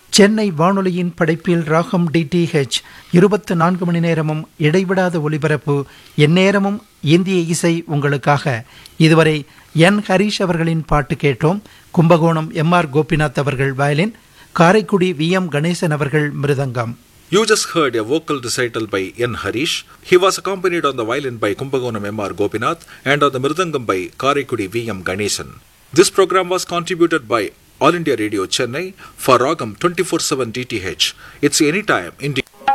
சென்னை வானொலியின் படைப்பில் ராகம் டிடிஹெச் இருபத்து நான்கு மணி நேரமும் இடைவிடாத ஒலிபரப்பு எந்நேரமும் இந்திய இசை உங்களுக்காக இதுவரை என் ஹரீஷ் அவர்களின் பாட்டு கேட்டோம் கும்பகோணம் எம் ஆர் கோபிநாத் அவர்கள் violin Karaikudi V M Ganesan அவர்கள் மிருதங்கம் You just heard a vocal recital by N. Harish. He was accompanied on the violin by Kumbagonam M. R. Gopinath and on the mridangam by Karaikudi V. M. Ganesan. This program was contributed by All India Radio Chennai for Ragam 24-7 DTH. It's anytime India.